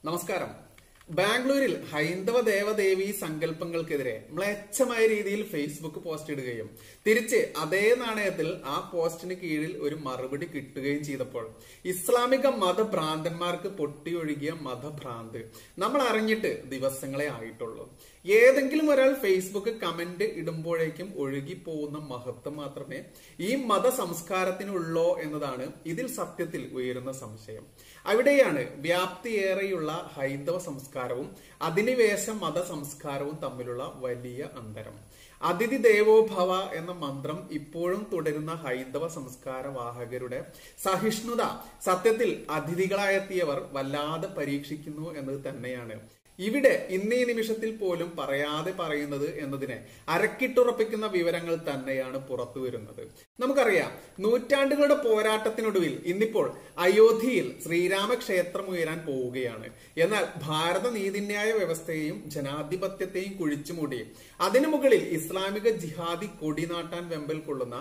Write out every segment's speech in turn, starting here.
നമസ്കാരം ബാംഗ്ലൂരിൽ ഹൈന്ദവ ദേവദേവി സങ്കല്പങ്ങൾക്കെതിരെ മ്ലേച്ഛമായ രീതിയിൽ ഫേസ്ബുക്ക് പോസ്റ്റ് ഇടുകയും തിരിച്ച് അതേ നാണയത്തിൽ ആ പോസ്റ്റിന് കീഴിൽ ഒരു മറുപടി കിട്ടുകയും ചെയ്തപ്പോൾ ഇസ്ലാമിക മതഭ്രാന്തന്മാർക്ക് പൊട്ടിയൊഴുകിയ മതഭ്രാന്ത് നമ്മൾ അറിഞ്ഞിട്ട് ദിവസങ്ങളെ ആയിട്ടുള്ളൂ ഏതെങ്കിലും ഒരാൾ ഫേസ്ബുക്ക് കമന്റ് ഇടുമ്പോഴേക്കും ഒഴുകി പോകുന്ന മഹത്വം മാത്രമേ ഈ മത സംസ്കാരത്തിനുള്ളോ എന്നതാണ് ഇതിൽ സത്യത്തിൽ ഉയരുന്ന സംശയം അവിടെയാണ് വ്യാപ്തിയേറെയുള്ള ഹൈന്ദവ സംസ്കാരവും അധിനിവേശ മത സംസ്കാരവും തമ്മിലുള്ള വലിയ അന്തരം അതിഥി ദേവോ ഭവ എന്ന മന്ത്രം ഇപ്പോഴും തുടരുന്ന ഹൈന്ദവ സംസ്കാര വാഹകരുടെ സഹിഷ്ണുത സത്യത്തിൽ അതിഥികളായെത്തിയവർ വല്ലാതെ പരീക്ഷിക്കുന്നു എന്നത് തന്നെയാണ് ഇവിടെ ഇന്നീ നിമിഷത്തിൽ പോലും പറയാതെ പറയുന്നത് എന്നതിനെ അരക്കിട്ടുറപ്പിക്കുന്ന വിവരങ്ങൾ തന്നെയാണ് പുറത്തു വരുന്നത് നമുക്കറിയാം നൂറ്റാണ്ടുകളുടെ പോരാട്ടത്തിനൊടുവിൽ ഇന്നിപ്പോൾ അയോധ്യയിൽ ശ്രീരാമക്ഷേത്രം ഉയരാൻ പോവുകയാണ് എന്നാൽ ഭാരത നീതിന്യായ വ്യവസ്ഥയെയും ജനാധിപത്യത്തെയും കുഴിച്ചുമൂടി അതിനു മുകളിൽ ഇസ്ലാമിക ജിഹാദി കൊടിനാട്ടാൻ വെമ്പൽ കൊള്ളുന്ന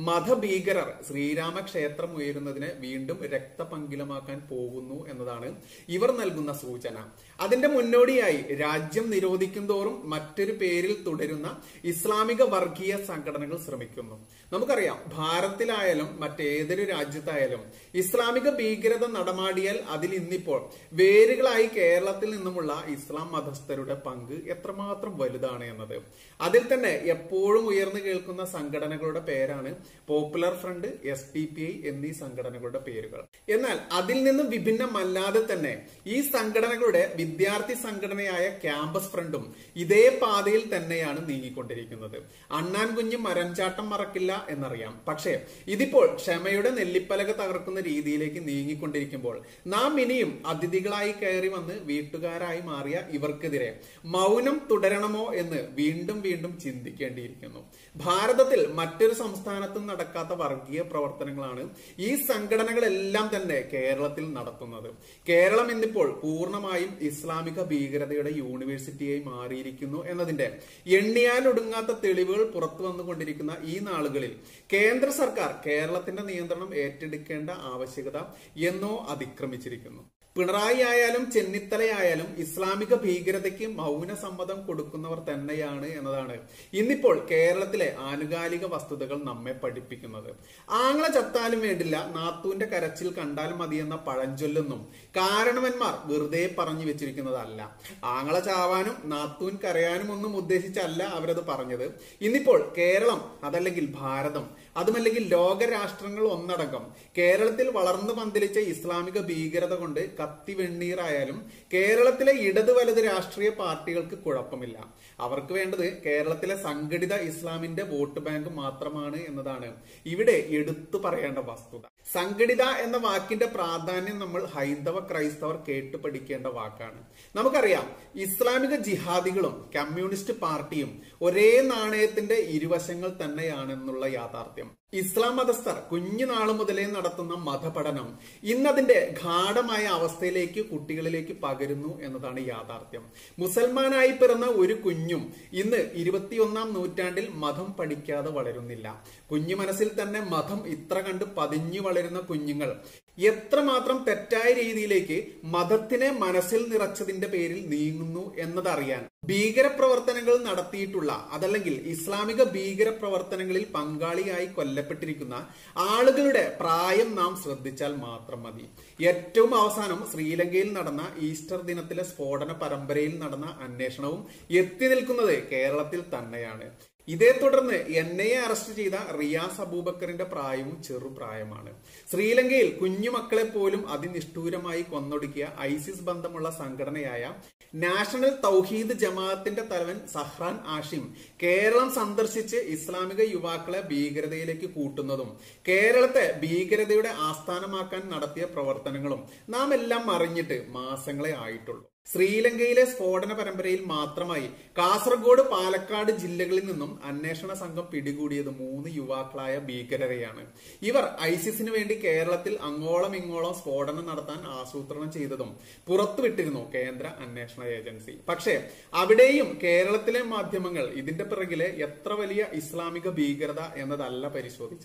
മതഭീകരർ ശ്രീരാമക്ഷേത്രം ഉയരുന്നതിനെ വീണ്ടും രക്തപങ്കിലമാക്കാൻ പോകുന്നു എന്നതാണ് ഇവർ നൽകുന്ന സൂചന അതിന്റെ മുന്നോടിയായി രാജ്യം നിരോധിക്കും തോറും മറ്റൊരു പേരിൽ തുടരുന്ന ഇസ്ലാമിക വർഗീയ സംഘടനകൾ ശ്രമിക്കുന്നു നമുക്കറിയാം ഭാരതത്തിലായാലും മറ്റേതൊരു രാജ്യത്തായാലും ഇസ്ലാമിക ഭീകരത നടമാടിയാൽ അതിൽ ഇന്നിപ്പോൾ വേരുകളായി കേരളത്തിൽ നിന്നുമുള്ള ഇസ്ലാം മതസ്ഥരുടെ പങ്ക് എത്രമാത്രം വലുതാണ് എന്നത് അതിൽ തന്നെ എപ്പോഴും ഉയർന്നു കേൾക്കുന്ന സംഘടനകളുടെ പേരാണ് popular front S D P I എന്നീ സംഘടനകളുടെ പേരുകൾ എന്നാൽ അതിൽ നിന്നും വിഭിന്നമല്ലാതെ തന്നെ ഈ സംഘടനകളുടെ വിദ്യാർത്ഥി സംഘടനയായ ക്യാമ്പസ് ഫ്രണ്ടും ഇതേ പാതയിൽ തന്നെയാണ് നീങ്ങിക്കൊണ്ടിരിക്കുന്നത് അണ്ണാൻ കുഞ്ഞ് മരംചാട്ടം മറക്കില്ല എന്നറിയാം പക്ഷേ ഇതിപ്പോൾ ക്ഷമയുടെ നെല്ലിപ്പലക തകർക്കുന്ന രീതിയിലേക്ക് നീങ്ങിക്കൊണ്ടിരിക്കുമ്പോൾ നാം ഇനിയും അതിഥികളായി കയറി വന്ന് വീട്ടുകാരായി മാറിയ ഇവർക്കെതിരെ മൗനം തുടരണമോ എന്ന് വീണ്ടും വീണ്ടും ചിന്തിക്കേണ്ടിയിരിക്കുന്നു ഭാരതത്തിൽ മറ്റൊരു സംസ്ഥാനത്തും നടക്കാത്ത വർഗീയ പ്രവർത്തനങ്ങളാണ് ഈ സംഘടനകളെല്ലാം തന്നെ കേരളത്തിൽ നടത്തുന്നത് കേരളം ഇന്നിപ്പോൾ പൂർണ്ണമായും ഇസ്ലാമിക ഭീകരതയുടെ യൂണിവേഴ്സിറ്റിയായി മാറിയിരിക്കുന്നു എന്നതിന്റെ എണ്ണിയാലൊടുങ്ങാത്ത തെളിവുകൾ പുറത്തു വന്നുകൊണ്ടിരിക്കുന്ന ഈ നാളുകളിൽ കേന്ദ്ര സർക്കാർ കേരളത്തിന്റെ നിയന്ത്രണം ഏറ്റെടുക്കേണ്ട ആവശ്യകത എന്നോ അതിക്രമിച്ചിരിക്കുന്നു പിണറായി ആയാലും ചെന്നിത്തലയായാലും ഇസ്ലാമിക ഭീകരതയ്ക്ക് മൗന സമ്മതം കൊടുക്കുന്നവർ തന്നെയാണ് എന്നതാണ് ഇന്നിപ്പോൾ കേരളത്തിലെ ആനുകാലിക വസ്തുതകൾ നമ്മെ പഠിപ്പിക്കുന്നത് ആങ്ങള ചത്താലും വേണ്ടില്ല നാത്തൂന്റെ കരച്ചിൽ കണ്ടാൽ മതിയെന്ന പഴഞ്ചൊല്ലൊന്നും കാരണവന്മാർ വെറുതെ പറഞ്ഞു വെച്ചിരിക്കുന്നതല്ല ആങ്ങള ചാവാനും നാത്തൂൻ കരയാനും ഒന്നും ഉദ്ദേശിച്ചല്ല അവരത് പറഞ്ഞത് ഇന്നിപ്പോൾ കേരളം അതല്ലെങ്കിൽ ഭാരതം അതുമല്ലെങ്കിൽ ലോകരാഷ്ട്രങ്ങൾ ഒന്നടങ്കം കേരളത്തിൽ വളർന്നു പന്തലിച്ച ഇസ്ലാമിക ഭീകരത കൊണ്ട് കത്തി വെണ്ണീറായാലും കേരളത്തിലെ ഇടത് വലത് രാഷ്ട്രീയ പാർട്ടികൾക്ക് കുഴപ്പമില്ല അവർക്ക് വേണ്ടത് കേരളത്തിലെ സംഘടിത ഇസ്ലാമിന്റെ വോട്ട് ബാങ്ക് മാത്രമാണ് എന്നതാണ് ഇവിടെ എടുത്തു പറയേണ്ട വസ്തുത സംഘടിത എന്ന വാക്കിന്റെ പ്രാധാന്യം നമ്മൾ ഹൈന്ദവ ക്രൈസ്തവർ കേട്ടു പഠിക്കേണ്ട വാക്കാണ് നമുക്കറിയാം ഇസ്ലാമിക ജിഹാദികളും കമ്മ്യൂണിസ്റ്റ് പാർട്ടിയും ഒരേ നാണയത്തിന്റെ ഇരുവശങ്ങൾ തന്നെയാണെന്നുള്ള യാഥാർത്ഥ്യം ഇസ്ലാം മതസ്ഥർ കുഞ്ഞുനാളു മുതലേ നടത്തുന്ന മതപഠനം ഇന്നതിന്റെ ഗാഠമായ അവസ്ഥയിലേക്ക് കുട്ടികളിലേക്ക് പകരുന്നു എന്നതാണ് യാഥാർത്ഥ്യം മുസൽമാനായി പിറന്ന ഒരു കുഞ്ഞും ഇന്ന് ഇരുപത്തിയൊന്നാം നൂറ്റാണ്ടിൽ മതം പഠിക്കാതെ വളരുന്നില്ല കുഞ്ഞു മനസ്സിൽ തന്നെ മതം ഇത്ര കണ്ട് പതിഞ്ഞു വളരുന്ന കുഞ്ഞുങ്ങൾ എത്രമാത്രം തെറ്റായ രീതിയിലേക്ക് മതത്തിനെ മനസ്സിൽ നിറച്ചതിന്റെ പേരിൽ നീങ്ങുന്നു എന്നതറിയാൻ ഭീകരപ്രവർത്തനങ്ങൾ നടത്തിയിട്ടുള്ള അതല്ലെങ്കിൽ ഇസ്ലാമിക ഭീകര പ്രവർത്തനങ്ങളിൽ പങ്കാളിയായി കൊല്ലപ്പെട്ടിരിക്കുന്ന ആളുകളുടെ പ്രായം നാം ശ്രദ്ധിച്ചാൽ മാത്രം മതി ഏറ്റവും അവസാനം ശ്രീലങ്കയിൽ നടന്ന ഈസ്റ്റർ ദിനത്തിലെ സ്ഫോടന പരമ്പരയിൽ നടന്ന അന്വേഷണവും എത്തി നിൽക്കുന്നത് കേരളത്തിൽ തന്നെയാണ് ഇതേ തുടർന്ന് എൻ ഐ എ അറസ്റ്റ് ചെയ്ത റിയാസ് അബൂബക്കറിന്റെ പ്രായവും ചെറുപ്രായമാണ് ശ്രീലങ്കയിൽ കുഞ്ഞുമക്കളെ പോലും അതിനിഷ്ഠൂരമായി കൊന്നൊടുക്കിയ ഐസിസ് ബന്ധമുള്ള സംഘടനയായ നാഷണൽ തൗഹീദ് ജമാഅത്തിന്റെ തലവൻ സഹ്റാൻ ആഷിം കേരളം സന്ദർശിച്ച് ഇസ്ലാമിക യുവാക്കളെ ഭീകരതയിലേക്ക് കൂട്ടുന്നതും കേരളത്തെ ഭീകരതയുടെ ആസ്ഥാനമാക്കാൻ നടത്തിയ പ്രവർത്തനങ്ങളും നാം എല്ലാം അറിഞ്ഞിട്ട് മാസങ്ങളെ ആയിട്ടുള്ളൂ ശ്രീലങ്കയിലെ സ്ഫോടന പരമ്പരയിൽ മാത്രമായി കാസർഗോഡ് പാലക്കാട് ജില്ലകളിൽ നിന്നും അന്വേഷണ സംഘം പിടികൂടിയത് മൂന്ന് യുവാക്കളായ ഭീകരരെയാണ് ഇവർ ഐസിസിന് വേണ്ടി കേരളത്തിൽ അങ്ങോളം ഇങ്ങോളം സ്ഫോടനം നടത്താൻ ആസൂത്രണം ചെയ്തതും പുറത്തുവിട്ടിരുന്നു കേന്ദ്ര അന്വേഷണ ഏജൻസി പക്ഷേ അവിടെയും കേരളത്തിലെ മാധ്യമങ്ങൾ ഇതിന്റെ പിറകിലെ എത്ര വലിയ ഇസ്ലാമിക ഭീകരത എന്നതല്ല പരിശോധിച്ചത്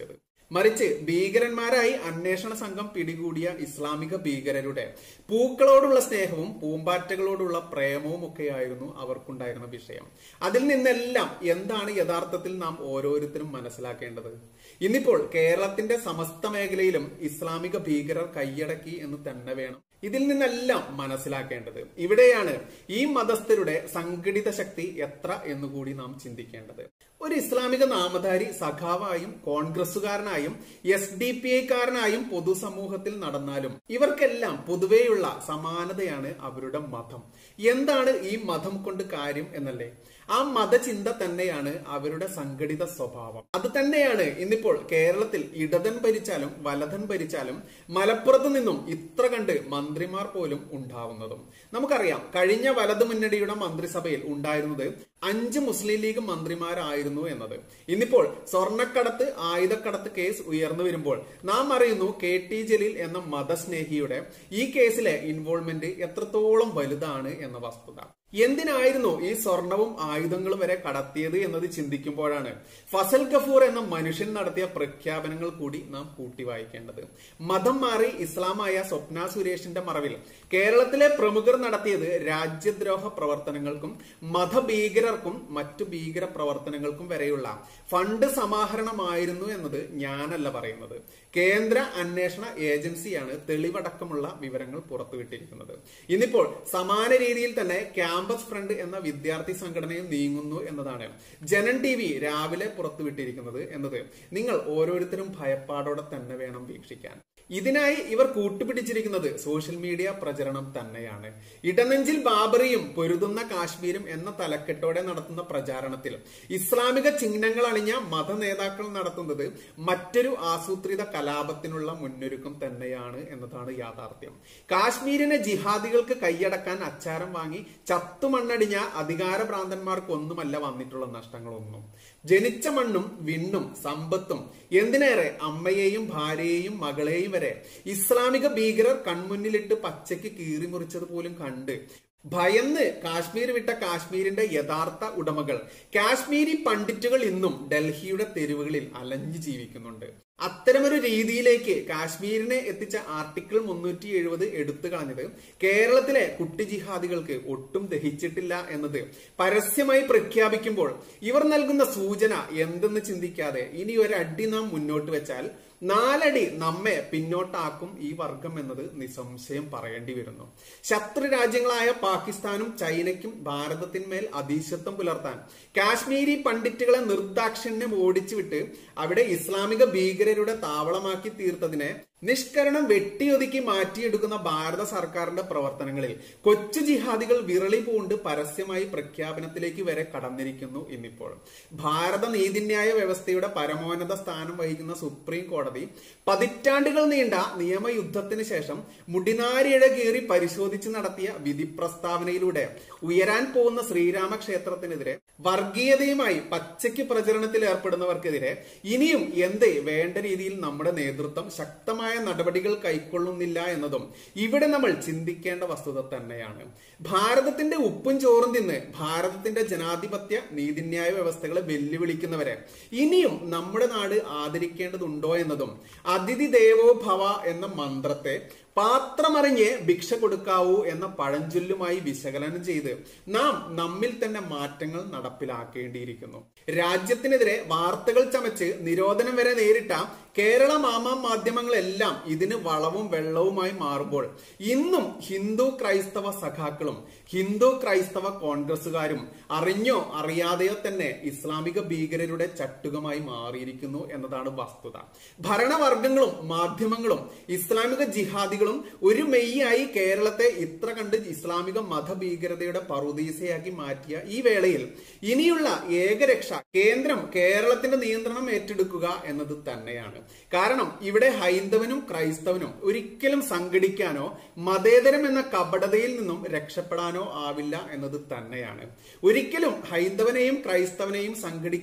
മറിച്ച് ഭീകരന്മാരായി അന്വേഷണ സംഘം പിടികൂടിയ ഇസ്ലാമിക ഭീകരരുടെ പൂക്കളോടുള്ള സ്നേഹവും പൂമ്പാറ്റകളോടുള്ള പ്രേമവും ഒക്കെയായിരുന്നു അവർക്കുണ്ടായിരുന്ന വിഷയം അതിൽ നിന്നെല്ലാം എന്താണ് യഥാർത്ഥത്തിൽ നാം ഓരോരുത്തരും മനസ്സിലാക്കേണ്ടത് ഇന്നിപ്പോൾ കേരളത്തിന്റെ സമസ്ത മേഖലയിലും ഇസ്ലാമിക ഭീകരർ കൈയടക്കി എന്ന് തന്നെ വേണം ഇതിൽ നിന്നെല്ലാം മനസ്സിലാക്കേണ്ടത് ഇവിടെയാണ് ഈ മതസ്ഥരുടെ സംഘടിത ശക്തി എത്ര എന്നുകൂടി നാം ചിന്തിക്കേണ്ടത് ഒരു ഇസ്ലാമിക നാമധാരി സഖാവായും കോൺഗ്രസുകാരനായും എസ് ഡി പി ഐക്കാരനായും പൊതുസമൂഹത്തിൽ നടന്നാലും ഇവർക്കെല്ലാം പൊതുവെയുള്ള സമാനതയാണ് അവരുടെ മതം എന്താണ് ഈ മതം കൊണ്ട് കാര്യം എന്നല്ലേ ആ മതചിന്ത തന്നെയാണ് അവരുടെ സംഘടിത സ്വഭാവം അത് തന്നെയാണ് ഇന്നിപ്പോൾ കേരളത്തിൽ ഇടതൻ ഭരിച്ചാലും വലതൻ ഭരിച്ചാലും മലപ്പുറത്ത് നിന്നും ഇത്ര കണ്ട് മന്ത്രിമാർ പോലും ഉണ്ടാവുന്നതും നമുക്കറിയാം കഴിഞ്ഞ വലത് മുന്നണിയുടെ മന്ത്രിസഭയിൽ ഉണ്ടായിരുന്നത് അഞ്ച് മുസ്ലിം ലീഗ് മന്ത്രിമാരായിരുന്നു എന്നത് ഇന്നിപ്പോൾ സ്വർണ്ണക്കടത്ത് ആയുധക്കടത്ത് കേസ് ഉയർന്നു വരുമ്പോൾ നാം അറിയുന്നു കെ ടി ജലീൽ എന്ന മതസ്നേഹിയുടെ ഈ കേസിലെ ഇൻവോൾവ്മെന്റ് എത്രത്തോളം വലുതാണ് എന്ന വസ്തുത എന്തിനായിരുന്നു ഈ സ്വർണവും ആയുധങ്ങളും വരെ കടത്തിയത് എന്നത് ചിന്തിക്കുമ്പോഴാണ് ഫസൽ ഗഫൂർ എന്ന മനുഷ്യൻ നടത്തിയ പ്രഖ്യാപനങ്ങൾ കൂടി നാം കൂട്ടി വായിക്കേണ്ടത് മതം മാറി ഇസ്ലാമായ സ്വപ്ന സുരേഷിന്റെ മറവിൽ കേരളത്തിലെ പ്രമുഖർ നടത്തിയത് രാജ്യദ്രോഹ പ്രവർത്തനങ്ങൾക്കും മതഭീകരർക്കും മറ്റു ഭീകര പ്രവർത്തനങ്ങൾക്കും വരെയുള്ള ഫണ്ട് സമാഹരണമായിരുന്നു എന്നത് ഞാനല്ല പറയുന്നത് കേന്ദ്ര അന്വേഷണ ഏജൻസിയാണ് തെളിവടക്കമുള്ള വിവരങ്ങൾ പുറത്തുവിട്ടിരിക്കുന്നത് ഇന്നിപ്പോൾ സമാന രീതിയിൽ തന്നെ ക്യാമ്പസ് ഫ്രണ്ട് എന്ന വിദ്യാർത്ഥി സംഘടനയും നീങ്ങുന്നു എന്നതാണ് ജനൻ ടി വി രാവിലെ പുറത്തുവിട്ടിരിക്കുന്നത് എന്നത് നിങ്ങൾ ഓരോരുത്തരും ഭയപ്പാടോടെ തന്നെ വേണം വീക്ഷിക്കാൻ ഇതിനായി ഇവർ കൂട്ടുപിടിച്ചിരിക്കുന്നത് സോഷ്യൽ മീഡിയ പ്രചരണം തന്നെയാണ് ഇടനെഞ്ചിൽ ബാബറിയും പൊരുതുന്ന കാശ്മീരും എന്ന തലക്കെട്ടോടെ നടത്തുന്ന പ്രചാരണത്തിൽ ഇസ്ലാമിക ചിഹ്നങ്ങൾ അണിഞ്ഞ മത നേതാക്കൾ നടത്തുന്നത് മറ്റൊരു ആസൂത്രിത കലാപത്തിനുള്ള മുന്നൊരുക്കം തന്നെയാണ് എന്നതാണ് യാഥാർത്ഥ്യം കാശ്മീരിനെ ജിഹാദികൾക്ക് കൈയടക്കാൻ അച്ചാരം വാങ്ങി ചത്തുമണ്ണടിഞ്ഞ അധികാരഭ്രാന്തന്മാർക്കൊന്നുമല്ല വന്നിട്ടുള്ള നഷ്ടങ്ങളൊന്നും ജനിച്ച മണ്ണും വിണ്ണും സമ്പത്തും എന്തിനേറെ അമ്മയെയും ഭാര്യയെയും മകളെയും വരെ ഇസ്ലാമിക ഭീകരർ കൺമുന്നിലിട്ട് പച്ചയ്ക്ക് കീറി മുറിച്ചത് പോലും കണ്ട് ഭയന്ന് കാശ്മീർ വിട്ട കാശ്മീരിന്റെ യഥാർത്ഥ ഉടമകൾ കാശ്മീരി പണ്ഡിറ്റുകൾ ഇന്നും ഡൽഹിയുടെ തെരുവുകളിൽ അലഞ്ഞു ജീവിക്കുന്നുണ്ട് അത്തരമൊരു രീതിയിലേക്ക് കാശ്മീരിനെ എത്തിച്ച ആർട്ടിക്കിൾ മുന്നൂറ്റി എഴുപത് എടുത്തു കളഞ്ഞത് കേരളത്തിലെ കുട്ടി ജിഹാദികൾക്ക് ഒട്ടും ദഹിച്ചിട്ടില്ല എന്നത് പരസ്യമായി പ്രഖ്യാപിക്കുമ്പോൾ ഇവർ നൽകുന്ന സൂചന എന്തെന്ന് ചിന്തിക്കാതെ ഇനി ഒരു അടി നാം മുന്നോട്ട് വെച്ചാൽ നാലടി നമ്മെ പിന്നോട്ടാക്കും ഈ വർഗം എന്നത് നിസ്സംശയം പറയേണ്ടി വരുന്നു ശത്രു രാജ്യങ്ങളായ പാകിസ്ഥാനും ചൈനയ്ക്കും ഭാരതത്തിന്മേൽ അധീശത്വം പുലർത്താൻ കാശ്മീരി പണ്ഡിറ്റുകളെ നിർദാക്ഷിണ്യം ഓടിച്ചുവിട്ട് അവിടെ ഇസ്ലാമിക ഭീകരരുടെ താവളമാക്കി തീർത്തതിനെ നിഷ്കരണം വെട്ടിയൊതുക്കി മാറ്റിയെടുക്കുന്ന ഭാരത സർക്കാരിന്റെ പ്രവർത്തനങ്ങളിൽ കൊച്ചു ജിഹാദികൾ വിറളി പൂണ്ട് പരസ്യമായി പ്രഖ്യാപനത്തിലേക്ക് വരെ കടന്നിരിക്കുന്നു ഇന്നിപ്പോൾ ഭാരത നീതിന്യായ വ്യവസ്ഥയുടെ പരമോന്നത സ്ഥാനം വഹിക്കുന്ന സുപ്രീം കോടതി പതിറ്റാണ്ടുകൾ നീണ്ട നിയമയുദ്ധത്തിന് ശേഷം മുടിനാരിഴ കീറി പരിശോധിച്ച് നടത്തിയ വിധി പ്രസ്താവനയിലൂടെ ഉയരാൻ പോകുന്ന ശ്രീരാമക്ഷേത്രത്തിനെതിരെ വർഗീയതയുമായി പച്ചയ്ക്ക് പ്രചരണത്തിൽ ഏർപ്പെടുന്നവർക്കെതിരെ ഇനിയും എന്ത് വേണ്ട രീതിയിൽ നമ്മുടെ നേതൃത്വം ശക്തമായ നടപടികൾ കൈക്കൊള്ളുന്നില്ല എന്നതും ഇവിടെ നമ്മൾ ചിന്തിക്കേണ്ട വസ്തുത തന്നെയാണ് ഭാരതത്തിന്റെ ഉപ്പും ചോറും തിന്ന് ഭാരതത്തിന്റെ ജനാധിപത്യ നീതിന്യായ വ്യവസ്ഥകളെ വെല്ലുവിളിക്കുന്നവരെ ഇനിയും നമ്മുടെ നാട് ആദരിക്കേണ്ടതുണ്ടോ എന്നതും അതിഥി ദേവോ ഭവ എന്ന മന്ത്രത്തെ പാത്രമറിഞ്ഞ് ഭിക്ഷ കൊടുക്കാവൂ എന്ന പഴഞ്ചൊല്ലുമായി വിശകലനം ചെയ്ത് നാം നമ്മിൽ തന്നെ മാറ്റങ്ങൾ നടപ്പിലാക്കേണ്ടിയിരിക്കുന്നു രാജ്യത്തിനെതിരെ വാർത്തകൾ ചമച്ച് നിരോധനം വരെ നേരിട്ട കേരള മാമാ മാധ്യമങ്ങളെല്ലാം ഇതിന് വളവും വെള്ളവുമായി മാറുമ്പോൾ ഇന്നും ഹിന്ദു ക്രൈസ്തവ സഖാക്കളും ഹിന്ദു ക്രൈസ്തവ കോൺഗ്രസുകാരും അറിഞ്ഞോ അറിയാതെയോ തന്നെ ഇസ്ലാമിക ഭീകരരുടെ ചട്ടുകമായി മാറിയിരിക്കുന്നു എന്നതാണ് വസ്തുത ഭരണവർഗങ്ങളും മാധ്യമങ്ങളും ഇസ്ലാമിക ജിഹാദികളും ഒരു മെയ്യായി കേരളത്തെ ഇത്ര കണ്ട് ഇസ്ലാമിക മതഭീകരതയുടെ പറുദീസയാക്കി മാറ്റിയ ഈ വേളയിൽ ഇനിയുള്ള ഏകരക്ഷ കേന്ദ്രം കേരളത്തിന്റെ നിയന്ത്രണം ഏറ്റെടുക്കുക എന്നത് തന്നെയാണ് കാരണം ഇവിടെ ഹൈന്ദവനും ക്രൈസ്തവനും ഒരിക്കലും സംഘടിക്കാനോ മതേതരം എന്ന കപടതയിൽ നിന്നും രക്ഷപ്പെടാനോ ആവില്ല എന്നത് തന്നെയാണ് ഒരിക്കലും ഹൈന്ദവനെയും ക്രൈസ്തവനെയും സംഘടിക്കാൻ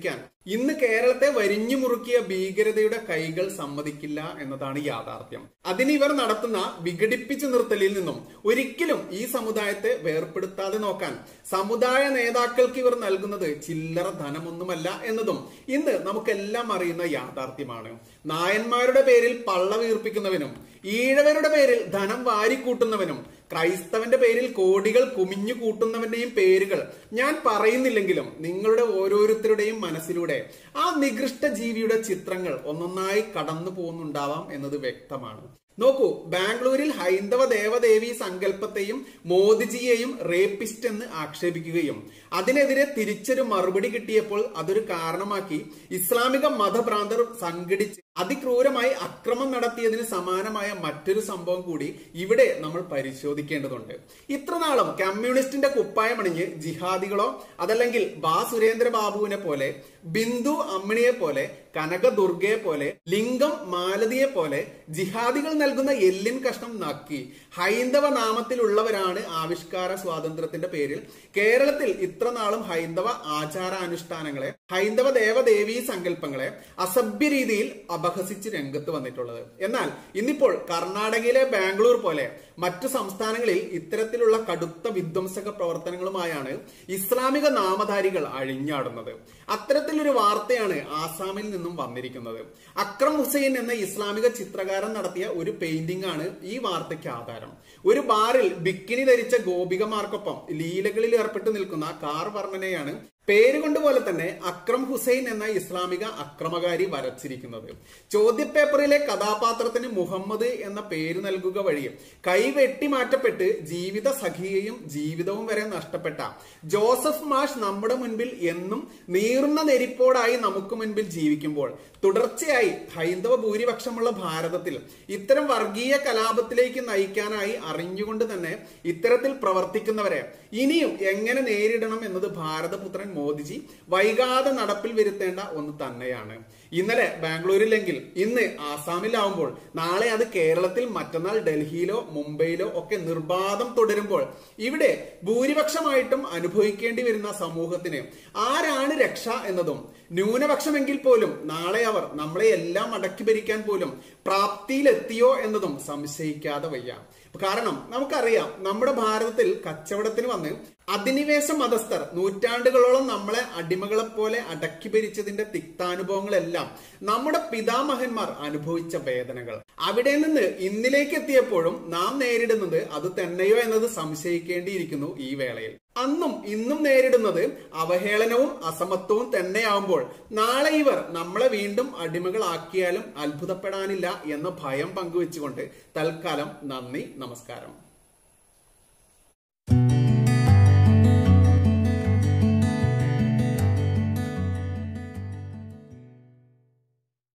ഇന്ന് കേരളത്തെ വരിഞ്ഞു മുറുക്കിയ ഭീകരതയുടെ കൈകൾ സമ്മതിക്കില്ല എന്നതാണ് യാഥാർത്ഥ്യം അതിന് ഇവർ നടത്തുന്ന വിഘടിപ്പിച്ചു നിർത്തലിൽ നിന്നും ഒരിക്കലും ഈ സമുദായത്തെ വേർപെടുത്താതെ നോക്കാൻ സമുദായ നേതാക്കൾക്ക് ഇവർ നൽകുന്നത് ചില്ലറ ധനമൊന്നുമല്ല എന്നതും ഇന്ന് നമുക്കെല്ലാം അറിയുന്ന യാഥാർത്ഥ്യമാണ് നായന്മാരുടെ പേരിൽ പള്ള വീർപ്പിക്കുന്നവനും ഈഴവരുടെ പേരിൽ ധനം വാരിക്കൂട്ടുന്നവനും ക്രൈസ്തവന്റെ പേരിൽ കോടികൾ കുമിഞ്ഞു കൂട്ടുന്നവന്റെയും പേരുകൾ ഞാൻ പറയുന്നില്ലെങ്കിലും നിങ്ങളുടെ ഓരോരുത്തരുടെയും മനസ്സിലൂടെ ആ നികൃഷ്ട ജീവിയുടെ ചിത്രങ്ങൾ ഒന്നൊന്നായി കടന്നു പോകുന്നുണ്ടാവാം എന്നത് വ്യക്തമാണ് നോക്കൂ ബാംഗ്ലൂരിൽ ഹൈന്ദവ ദേവദേവി സങ്കല്പത്തെയും മോദിജിയെയും റേപ്പിസ്റ്റ് എന്ന് ആക്ഷേപിക്കുകയും അതിനെതിരെ തിരിച്ചൊരു മറുപടി കിട്ടിയപ്പോൾ അതൊരു കാരണമാക്കി ഇസ്ലാമിക മതഭ്രാന്തർ സംഘടിച്ച് അതിക്രൂരമായി അക്രമം നടത്തിയതിന് സമാനമായ മറ്റൊരു സംഭവം കൂടി ഇവിടെ നമ്മൾ പരിശോധിക്കേണ്ടതുണ്ട് ഇത്രനാളും കമ്മ്യൂണിസ്റ്റിന്റെ കുപ്പായമണിഞ്ഞ് ജിഹാദികളോ അതല്ലെങ്കിൽ ബാ സുരേന്ദ്ര ബാബുവിനെ പോലെ ബിന്ദു അമ്മിണിയെ പോലെ കനക ദുർഗയെ പോലെ ലിംഗം മാലതിയെ പോലെ ജിഹാദികൾ നൽകുന്ന എല്ലിൻ കഷ്ണം നക്കി ഹൈന്ദവ നാമത്തിലുള്ളവരാണ് ആവിഷ്കാര സ്വാതന്ത്ര്യത്തിന്റെ പേരിൽ കേരളത്തിൽ ഇത്ര നാളും ഹൈന്ദവ ആചാരാനുഷ്ഠാനങ്ങളെ ഹൈന്ദവ ദേവദേവീ സങ്കല്പങ്ങളെ അസഭ്യ രീതിയിൽ അപഹസിച്ച് രംഗത്ത് വന്നിട്ടുള്ളത് എന്നാൽ ഇന്നിപ്പോൾ കർണാടകയിലെ ബാംഗ്ലൂർ പോലെ മറ്റു സംസ്ഥാനങ്ങളിൽ ഇത്തരത്തിലുള്ള കടുത്ത വിധ്വംസക പ്രവർത്തനങ്ങളുമായാണ് ഇസ്ലാമിക നാമധാരികൾ അഴിഞ്ഞാടുന്നത് അത്തരത്തിലൊരു വാർത്തയാണ് ആസാമിൽ നിന്നും വന്നിരിക്കുന്നത് അക്രം ഹുസൈൻ എന്ന ഇസ്ലാമിക ചിത്രകാരൻ നടത്തിയ ഒരു പെയിന്റിംഗ് ആണ് ഈ വാർത്തയ്ക്ക് ആധാരം ഒരു ബാറിൽ ബിക്കിനി ധരിച്ച ഗോപികമാർക്കൊപ്പം ലീലകളിൽ ഏർപ്പെട്ട് നിൽക്കുന്ന കാർ വർണ്ണനയാണ് പേരുകൊണ്ട് പോലെ തന്നെ അക്രം ഹുസൈൻ എന്ന ഇസ്ലാമിക അക്രമകാരി വരച്ചിരിക്കുന്നത് ചോദ്യപേപ്പറിലെ കഥാപാത്രത്തിന് മുഹമ്മദ് എന്ന പേര് നൽകുക വഴി കൈവെട്ടി മാറ്റപ്പെട്ട് ജീവിത സഖിയെയും ജീവിതവും വരെ നഷ്ടപ്പെട്ട ജോസഫ് മാഷ് നമ്മുടെ മുൻപിൽ എന്നും നീറുന്ന നെരിപ്പോടായി നമുക്ക് മുൻപിൽ ജീവിക്കുമ്പോൾ തുടർച്ചയായി ഹൈന്ദവ ഭൂരിപക്ഷമുള്ള ഭാരതത്തിൽ ഇത്തരം വർഗീയ കലാപത്തിലേക്ക് നയിക്കാനായി അറിഞ്ഞുകൊണ്ട് തന്നെ ഇത്തരത്തിൽ പ്രവർത്തിക്കുന്നവരെ ഇനിയും എങ്ങനെ നേരിടണം എന്നത് ഭാരതപുത്രൻ മോദിജി വൈകാതെ നടപ്പിൽ വരുത്തേണ്ട ഒന്ന് തന്നെയാണ് ഇന്നലെ ബാംഗ്ലൂരിലെങ്കിൽ ഇന്ന് ആസാമിലാവുമ്പോൾ നാളെ അത് കേരളത്തിൽ മറ്റന്നാൾ ഡൽഹിയിലോ മുംബൈയിലോ ഒക്കെ നിർബാധം തുടരുമ്പോൾ ഇവിടെ ഭൂരിപക്ഷമായിട്ടും അനുഭവിക്കേണ്ടി വരുന്ന സമൂഹത്തിന് ആരാണ് രക്ഷ എന്നതും ന്യൂനപക്ഷമെങ്കിൽ പോലും നാളെ അവർ നമ്മളെ എല്ലാം അടക്കി ഭരിക്കാൻ പോലും പ്രാപ്തിയിലെത്തിയോ എന്നതും സംശയിക്കാതെ വയ്യ കാരണം നമുക്കറിയാം നമ്മുടെ ഭാരതത്തിൽ കച്ചവടത്തിന് വന്ന് അധിനിവേശ മതസ്ഥർ നൂറ്റാണ്ടുകളോളം നമ്മളെ അടിമകളെ പോലെ അടക്കി ഭരിച്ചതിന്റെ തിക്താനുഭവങ്ങളെല്ലാം നമ്മുടെ പിതാമഹന്മാർ അനുഭവിച്ച വേദനകൾ അവിടെ നിന്ന് ഇന്നിലേക്ക് എത്തിയപ്പോഴും നാം നേരിടുന്നത് അത് തന്നെയോ എന്നത് സംശയിക്കേണ്ടിയിരിക്കുന്നു ഈ വേളയിൽ അന്നും ഇന്നും നേരിടുന്നത് അവഹേളനവും അസമത്വവും തന്നെയാവുമ്പോൾ നാളെ ഇവർ നമ്മളെ വീണ്ടും അടിമകളാക്കിയാലും അത്ഭുതപ്പെടാനില്ല എന്ന ഭയം പങ്കുവെച്ചുകൊണ്ട് തൽക്കാലം നന്ദി നമസ്കാരം